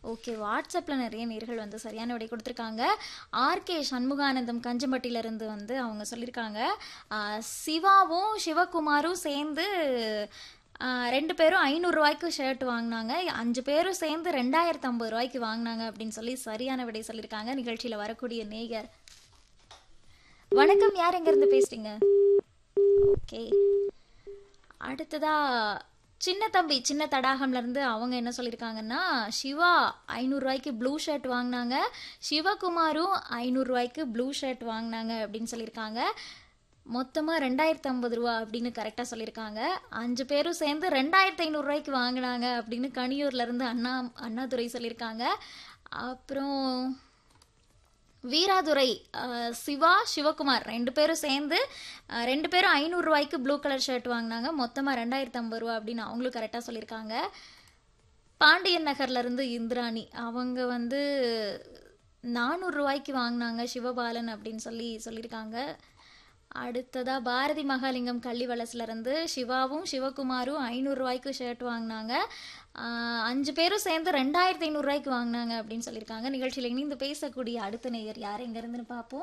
okay வாட்ஸ்அப்பில் நிறைய நேர்கள் வந்து சரியான விடை கொடுத்துருக்காங்க ஆர்கே சண்முகானந்தம் கஞ்சம்பட்டியிலேருந்து வந்து அவங்க சொல்லியிருக்காங்க ஆஹ், சிவாவும் சிவகுமாரும் சேர்ந்து ஆஹ், ரெண்டு பேரும் ஐநூறுரூவாய்க்கு ஷர்ட் வாங்கினாங்க அஞ்சு பேரும் சேர்ந்து ரெண்டாயிரத்து ஐம்பது ரூபாய்க்கு வாங்கினாங்க அப்படின்னு சொல்லி சரியான விடை சொல்லியிருக்காங்க நிகழ்ச்சியில் வரக்கூடிய நேயர் வணக்கம் யார் எங்கேருந்து பேசுறீங்க ஓகே அடுத்ததா சின்ன தம்பி சின்ன தடாகம்ல இருந்து அவங்க என்ன சொல்லியிருக்காங்கன்னா சிவா ஐநூறுரூவாய்க்கு ப்ளூ ஷர்ட் வாங்கினாங்க சிவகுமாரும் ஐநூறுரூவாய்க்கு ப்ளூ ஷர்ட் வாங்கினாங்க அப்படின்னு சொல்லியிருக்காங்க மொத்தமாக ரெண்டாயிரத்து ஐம்பது ரூபா அப்படின்னு கரெக்டாக சொல்லியிருக்காங்க அஞ்சு பேரும் சேர்ந்து ரெண்டாயிரத்து ஐநூறுரூவாய்க்கு வாங்கினாங்க அப்படின்னு கனியூர்ல இருந்து அண்ணா அண்ணாதுரை சொல்லியிருக்காங்க அப்புறம் வீராதுரை அஹ், சிவா சிவகுமார் ரெண்டு பேரும் சேர்ந்து அஹ், ரெண்டு பேரும் ஐநூறுரூவாய்க்கு ப்ளூ கலர் ஷர்ட் வாங்கினாங்க மொத்தமாக ரெண்டாயிரத்து ஐம்பது ரூபா அப்படின்னு அவங்களும் கரெக்டாக சொல்லியிருக்காங்க பாண்டியன் நகர்ல இருந்து இந்திராணி அவங்க வந்து நானூறுரூவாய்க்கு வாங்கினாங்க சிவபாலன் அப்படின்னு சொல்லி சொல்லியிருக்காங்க அடுத்ததா பாரதி மகாலிங்கம் கள்ளிவளசுல இருந்து சிவாவும் சிவகுமாரும் ஐநூறுரூவாய்க்கு ஷர்ட் வாங்கினாங்க ஆஹ் அஞ்சு பேரும் சேர்ந்து ரெண்டாயிரத்தி ஐநூறுரூவாய்க்கு வாங்கினாங்க அப்படின்னு சொல்லியிருக்காங்க நிகழ்ச்சியில் இணைந்து பேசக்கூடிய அடுத்த நேயர் யார் எங்க இருந்துன்னு பார்ப்போம்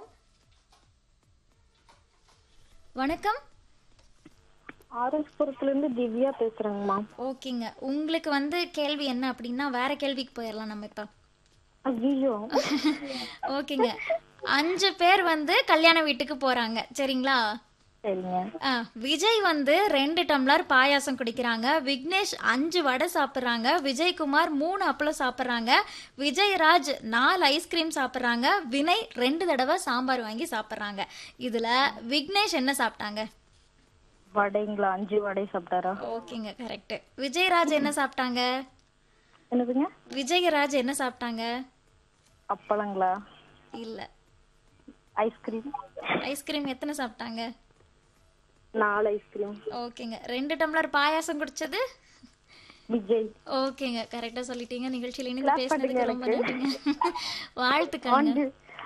வணக்கம் ஆர்எஸ்புரத்துல இருந்து திவ்யா பேசுறேங்கம்மா ஓகேங்க உங்களுக்கு வந்து கேள்வி என்ன அப்படின்னா வேற கேள்விக்கு போயிடலாம் நம்ம இப்போ ஐயோ ஓகேங்க அஞ்சு பேர் வந்து கல்யாண வீட்டுக்கு போறாங்க சரிங்களா சரிங்க ஆ, விஜய் வந்து ரெண்டு டம்ளர் பாயாசம் குடிக்கிறாங்க விக்னேஷ் அஞ்சு வடை சாப்பிட்றாங்க விஜயகுமார் மூணு அப்பளம் சாப்பிட்றாங்க விஜயராஜ் நாலு ஐஸ்கிரீம் சாப்பிட்றாங்க வினய் ரெண்டு தடவை சாம்பார் வாங்கி சாப்பிட்றாங்க இதுல விக்னேஷ் என்ன சாப்பிட்டாங்க வடைங்களா அஞ்சு வடை சாப்பிட்டாரா ஓகேங்க கரெக்ட் விஜயராஜ் என்ன சாப்பிட்டாங்க என்னதுங்க விஜயராஜ் என்ன சாப்பிட்டாங்க அப்பளங்களா இல்ல ஐஸ்கிரீம் ஐஸ்கிரீம் எத்தனை சாப்பிட்டாங்க நாலு ஐஸ்கிரீம் ஓகேங்க ரெண்டு டம்ளர் பாயாசம் குடிச்சது விஜய் ஓகேங்க கரெக்டா சொல்லிட்டீங்க நிகழ்ச்சியில இணைந்து பேசுனதுக்கு ரொம்ப நன்றிங்க வாழ்த்துக்கள்ங்க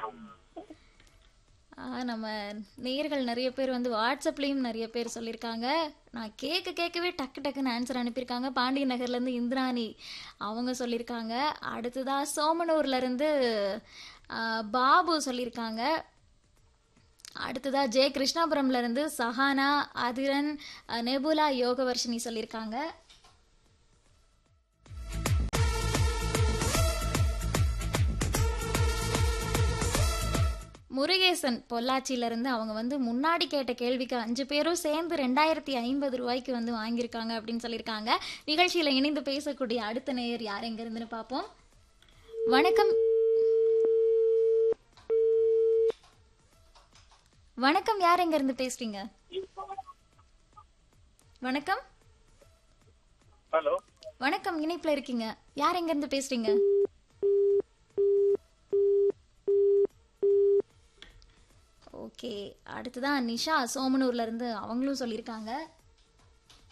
ஆ, நம்ம நேர்கள் நிறைய பேர் வந்து வாட்ஸ்அப்லேயும் நிறைய பேர் சொல்லியிருக்காங்க நான் கேட்க கேட்கவே டக்கு டக்குன்னு ஆன்சர் அனுப்பியிருக்காங்க பாண்டிய நகர்லேருந்து இந்திராணி அவங்க சொல்லியிருக்காங்க அடுத்ததா சோமனூர்லேருந்து பாபு சொல்லியிருக்காங்க அடுத்ததா ஜெய கிருஷ்ணாபுரம்ல இருந்து சஹானா அதிரன் அஹ், நெபுலா யோகவர்ஷினி சொல்லியிருக்காங்க முருகேசன் பொள்ளாச்சியில இருந்து அவங்க வந்து முன்னாடி கேட்ட கேள்விக்கு அஞ்சு பேரும் சேர்ந்து ரெண்டாயிரத்தி ஐம்பது ரூபாய்க்கு வந்து வாங்கியிருக்காங்க அப்படின்னு சொல்லியிருக்காங்க நிகழ்ச்சியில இணைந்து பேசக்கூடிய அடுத்த நேயர் யார் எங்க இருந்துன்னு பார்ப்போம் வணக்கம் வணக்கம் யார் எங்க இருந்து பேசுறீங்க வணக்கம் ஹலோ வணக்கம் இணைப்புல இருக்கீங்க யார் எங்க இருந்து பேசுறீங்க ஓகே அடுத்ததான் நிஷா சோமனூர்ல இருந்து அவங்களும் சொல்லியிருக்காங்க